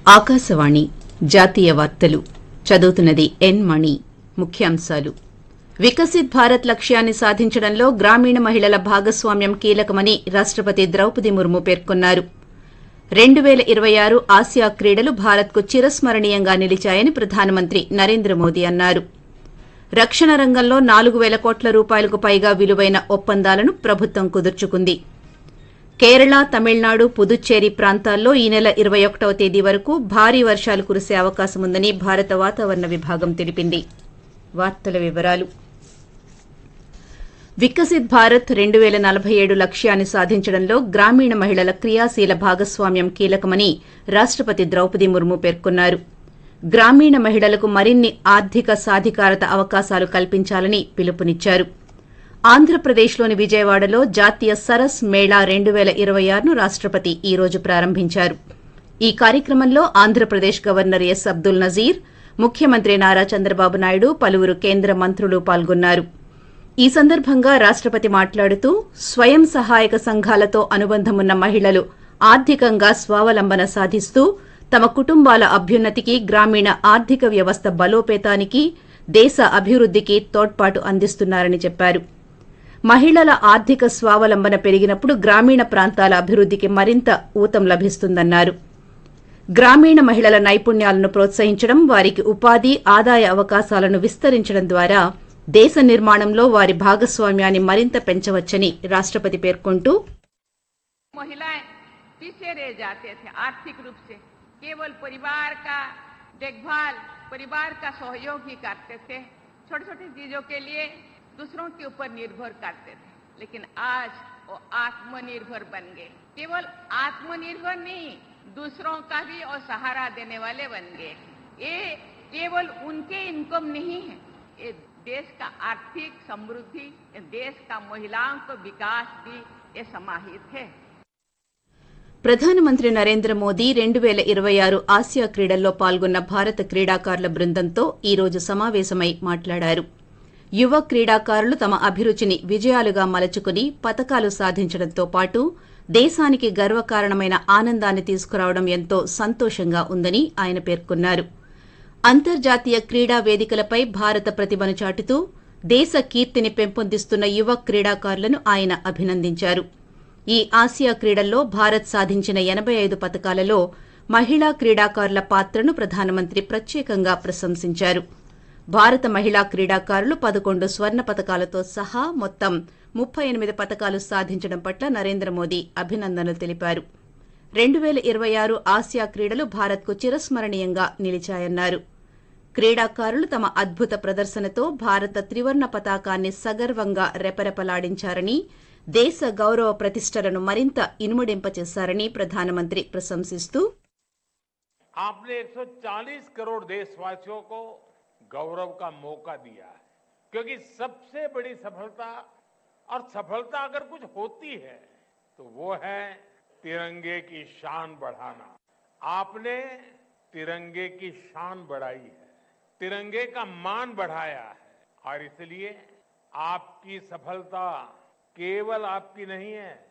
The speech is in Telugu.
ఆకాశవాణి జాతీయ వార్తలు చదువుతున్నది ఎన్ మణి ముఖ్యాంశాలు వికసిత్ భారత్ లక్ష్యాన్ని సాధించడంలో గ్రామీణ మహిళల భాగస్వామ్యం కీలకమని రాష్టపతి ద్రౌపది ముర్ము పేర్కొన్నారు రెండు పేల ఇరవై ఆరు ఆసియా క్రీడలు భారత్కు చిరస్మరణీయంగా నిలిచాయని ప్రధానమంత్రి నరేంద్ర మోదీ అన్నారు రక్షణ రంగంలో నాలుగు పేల కోట్ల రూపాయలకు పైగా విలువైన ఒప్పందాలను ప్రభుత్వం కుదుర్చుకుంది కేరళ తమిళనాడు పుదుచ్చేరి ప్రాంతాల్లో ఈ నెల ఇరవై ఒకటవ తేదీ వరకు భారీ వర్షాలు కురిసే అవకాశముందని భారత వాతావరణ విభాగం తెలిపింది వార్తల వివరాలు వికసిత్ భారత్ రెండు పేల నలభై ఏడు లక్ష్యాన్ని సాధించడంలో గ్రామీణ మహిళల క్రియాశీల భాగస్వామ్యం కీలకమని రాష్టపతి ద్రౌపది ముర్ము పేర్కొన్నారు గ్రామీణ మహిళలకు మరిన్ని ఆర్థిక సాధికారత అవకాశాలు కల్పించాలని పిలుపునిచ్చారు ఆంధ్రప్రదేశ్లోని విజయవాడలో జాతీయ సరస్ మేళా రెండు పేల ఇరవై ఆరును రాష్టపతి ఈ రోజు ప్రారంభించారు ఈ కార్యక్రమంలో ఆంధ్రప్రదేశ్ గవర్నర్ ఎస్ అబ్దుల్ నజీర్ ముఖ్యమంత్రి నారా చంద్రబాబు నాయుడు పలువురు కేంద్ర మంత్రులు పాల్గొన్నారు ఈ సందర్భంగా రాష్టపతి మాట్లాడుతూ స్వయం సహాయక సంఘాలతో అనుబంధమున్న మహిళలు ఆర్థికంగా స్వావలంబన సాధిస్తూ తమ కుటుంబాల అభ్యున్నతికి గ్రామీణ ఆర్థిక వ్యవస్థ బలోపేతానికి దేశ అభివృద్దికి తోడ్పాటు అందిస్తున్నారని చెప్పారు మహిళల ఆర్థిక స్వావలంబన పెరిగినప్పుడు గ్రామీణ ప్రాంతాల అభివృద్దికి మరింత ఊతం లభిస్తుందన్నారు గ్రామీణ మహిళల నైపుణ్యాలను ప్రోత్సహించడం వారికి ఉపాధి ఆదాయ అవకాశాలను విస్తరించడం ద్వారా దేశ నిర్మాణంలో వారి భాగస్వామ్యాన్ని మరింత పెంచవచ్చని రాష్టపతి పేర్కొంటూ महिलाएं पीछे रह जाते थे आर्थिक रूप से केवल परिवार का देखभाल परिवार का सहयोग ही करते थे छोटी छोटी चीजों के लिए दूसरों के ऊपर निर्भर करते थे लेकिन आज वो आत्मनिर्भर बन गए केवल आत्मनिर्भर नहीं दूसरों का भी और सहारा देने वाले बन गए ये केवल उनके इनकम नहीं है ये देश का आर्थिक समृद्धि ये देश का महिलाओं का विकास भी ये समाहित है ప్రధానమంత్రి నరేంద్ర మోదీ రెండు పేల ఇరవై ఆరు ఆసియా క్రీడల్లో పాల్గొన్న భారత క్రీడాకారుల బృందంతో ఈ రోజు సమావేశమై మాట్లాడారు యువ క్రీడాకారులు తమ అభిరుచిని విజయాలుగా మలచుకుని పతకాలు సాధించడంతో పాటు దేశానికి గర్వకారణమైన ఆనందాన్ని తీసుకురావడం ఎంతో సంతోషంగా ఉందని ఆయన పేర్కొన్నారు అంతర్జాతీయ క్రీడా వేదికలపై భారత ప్రతిభను చాటుతూ దేశ కీర్తిని పెంపొందిస్తున్న యువ క్రీడాకారులను ఆయన అభినందించారు ఈ ఆసియా క్రీడల్లో భారత్ సాధించిన ఎనబై ఐదు పతకాలలో మహిళా క్రీడాకారుల పాత్రను ప్రధానమంత్రి ప్రత్యేకంగా ప్రశంసించారు భారత మహిళా క్రీడాకారులు పదకొండు స్వర్ణ పతకాలతో సహా మొత్తం ముప్పై ఎనిమిది పతకాలు సాధించడం పట్ల నరేంద్ర మోదీ అభినందనలు తెలిపారు రెండు పేల ఇరవై ఆరు ఆసియా క్రీడలు భారత్కు చిరస్మరణీయంగా నిలిచాయన్నారు క్రీడాకారులు తమ అద్భుత ప్రదర్శనతో భారత త్రివర్ణ పతాకాన్ని సగర్వంగా రెపరెపలాడించారని దేశ గౌరవ ప్రతిష్టలను మరింత ఇనుమడింపచేశారని ప్రధానమంత్రి ప్రశంసిస్తూ आपने 140 करोड़ देशवासियों को गौरव का मौका दिया है क्योंकि सबसे बड़ी सफलता और सफलता अगर कुछ होती है तो वो है तिरंगे की शान बढ़ाना आपने तिरंगे की शान बढ़ाई है तिरंगे का मान बढ़ाया है और इसलिए आपकी सफलता केवल आपकी नहीं है